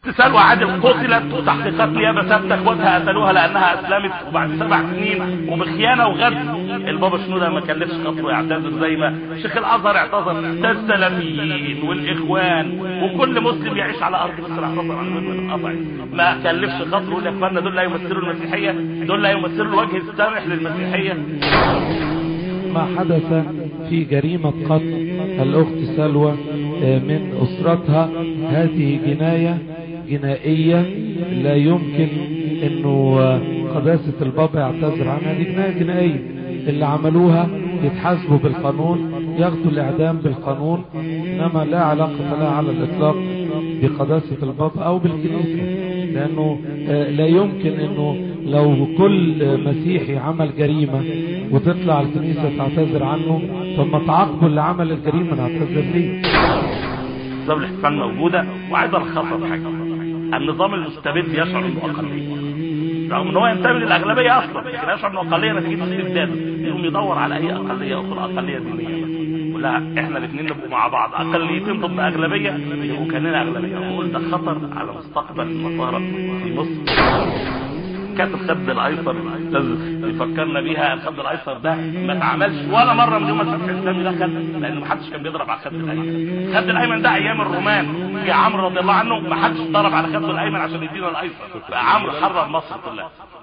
سلوى عادل قتلت وتحقيقات نيابه ثابته اخواتها قتلوها لانها اسلمت وبعد سبع سنين وبخيانه وغدر البابا شنوده ما كلفش خطوه يعتذر زي ما شيخ الازهر اعتذر ده السلفيين والاخوان وكل مسلم يعيش على ارض مصر اعتذر عن من القطع ما كلفش خطوه يقول يا اخوانا دول لا يمثلوا المسيحيه دول لا يمثلوا الوجه السامح للمسيحيه ما حدث في جريمة قتل الأخت سلوى من أسرتها هذه جناية جنائية لا يمكن أنه قداسة البابا يعتذر عنها دي جناية جنائية اللي عملوها يتحاسبوا بالقانون ياخدوا الإعدام بالقانون إنما لا علاقة لها على الإطلاق بقداسة البابا أو بالكنيسة لأنه لا يمكن أنه لو كل مسيحي عمل جريمة وتطلع الكنيسة تعتذر عنه ثم تعاقبوا اللي عمل الجريمة نعتذر ليه نظام الاحتفال موجودة وعايز الخطر حاجة النظام المستبد يشعر انه اقلية رغم ان هو ينتمي للاغلبية اصلا لكن يشعر انه اقلية نتيجة استبداده يقوم يدور على اي اقلية اخرى اقلية دينية لا احنا الاثنين نبقوا مع بعض اقليتين ضد اغلبيه يبقوا كاننا اغلبيه بقول ده خطر على مستقبل النصارى في مصر كانت الخد الايسر يفكرنا بيها الخد الايسر ده ما اتعملش ولا مره من يوم ما الفتح الاسلامي دخل لان ما حدش كان بيضرب على الخد الايمن الخد الايمن ده ايام الرومان جه عمرو رضي الله عنه ما حدش ضرب على خده الايمن عشان يدينا الايسر فعمرو حرر مصر كلها